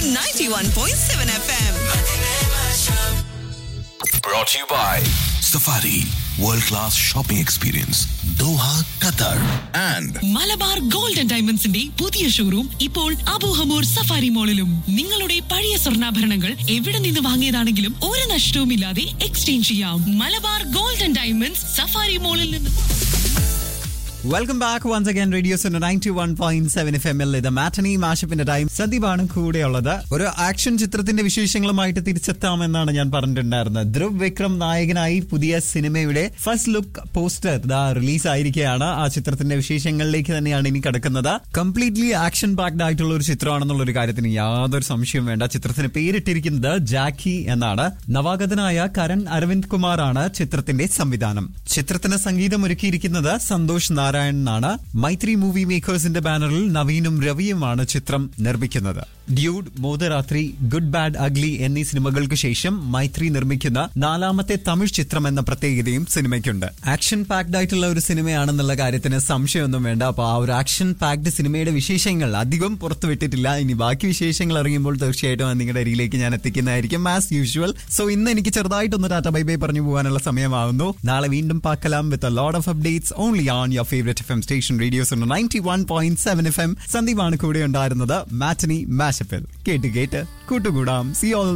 91.7 FM. Brought to you by Safari World Class Shopping Experience Doha, Qatar and Malabar gold and ഡയമണ്ട്സിന്റെ പുതിയ showroom ഇപ്പോൾ Abu Hamour safari മോളിലും നിങ്ങളുടെ പഴയ സ്വർണ്ണാഭരണങ്ങൾ എവിടെ നിന്ന് വാങ്ങിയതാണെങ്കിലും ഒരു നഷ്ടവുമില്ലാതെ എക്സ്ചേഞ്ച് ചെയ്യാം Malabar gold and diamonds Safari മോളിൽ നിന്ന് welcome back once again radio ninety one point seven F M L ഇത് മാറ്റനി മാഷപ്പിന്റെ ടൈം സന്ദീപാണ് കൂടെയുള്ളത് ഒരു ആക്ഷൻ ചിത്രത്തിന്റെ വിശേഷങ്ങളുമായിട്ട് തിരിച്ചെത്താമെന്നാണ് ഞാൻ പറഞ്ഞിട്ടുണ്ടായിരുന്നത് ധ്രുവ് വിക്രം നായകനായി പുതിയ സിനിമയുടെ ഫസ്റ്റ് ലുക്ക് പോസ്റ്റർ ദാ റിലീസ് ആയിരിക്കുകയാണ് ആ ചിത്രത്തിന്റെ വിശേഷങ്ങളിലേക്ക് തന്നെയാണ് ഇനി കിടക്കുന്നത് കംപ്ലീറ്റ്ലി ആക്ഷൻ പാക്ഡ് ആയിട്ടുള്ള ഒരു ചിത്രമാണെന്നുള്ള ഒരു കാര്യത്തിന് യാതൊരു സംശയവും വേണ്ട ചിത്രത്തിന് പേരിട്ടിരിക്കുന്നത് ജാക്കി എന്നാണ് നവാഗതനായ കരൺ അരവിന്ദ് കുമാറാണ് ചിത്രത്തിന്റെ സംവിധാനം ചിത്രത്തിന് സംഗീതം ഒരുക്കിയിരിക്കുന്നത് സന്തോഷ് നാരായണനാണ് മൈത്രി മൂവി മേക്കേഴ്സിന്റെ ബാനറിൽ നവീനും രവിയുമാണ് ചിത്രം നിർമ്മിക്കുന്നത് ഡ്യൂഡ് മോദരാത്രി ഗുഡ് ബാഡ് അഗ്ലി എന്നീ സിനിമകൾക്ക് ശേഷം മൈത്രി നിർമ്മിക്കുന്ന നാലാമത്തെ തമിഴ് ചിത്രം എന്ന പ്രത്യേകതയും സിനിമയ്ക്കുണ്ട് ആക്ഷൻ പാക്ഡ് ആയിട്ടുള്ള ഒരു സിനിമയാണെന്നുള്ള കാര്യത്തിന് സംശയമൊന്നും വേണ്ട അപ്പൊ ആ ഒരു ആക്ഷൻ പാക്ഡ് സിനിമയുടെ വിശേഷങ്ങൾ അധികം പുറത്തുവിട്ടിട്ടില്ല ഇനി ബാക്കി വിശേഷങ്ങൾ അറിയുമ്പോൾ തീർച്ചയായിട്ടും അത് നിങ്ങളുടെ അരിയിലേക്ക് ഞാൻ എത്തിക്കുന്നതായിരിക്കും ആസ് യൂഷ്വൽ സോ ഇന്ന് എനിക്ക് ചെറുതായിട്ടൊന്ന് ടാറ്റ ബൈ ബൈ പറഞ്ഞു പോകാനുള്ള സമയമാവുന്നു നാളെ വീണ്ടും പാക്കലാം with load of updates only on your favourite F M station radios ninety one point seven F M സന്ദീപാണ് കൂടെ ഉണ്ടായിരുന്നത് മാറ്റനി മാഷപ്പിൽ കേട്ട് കേട്ട് കൂട്ടുകൂടാം സി ഓൾ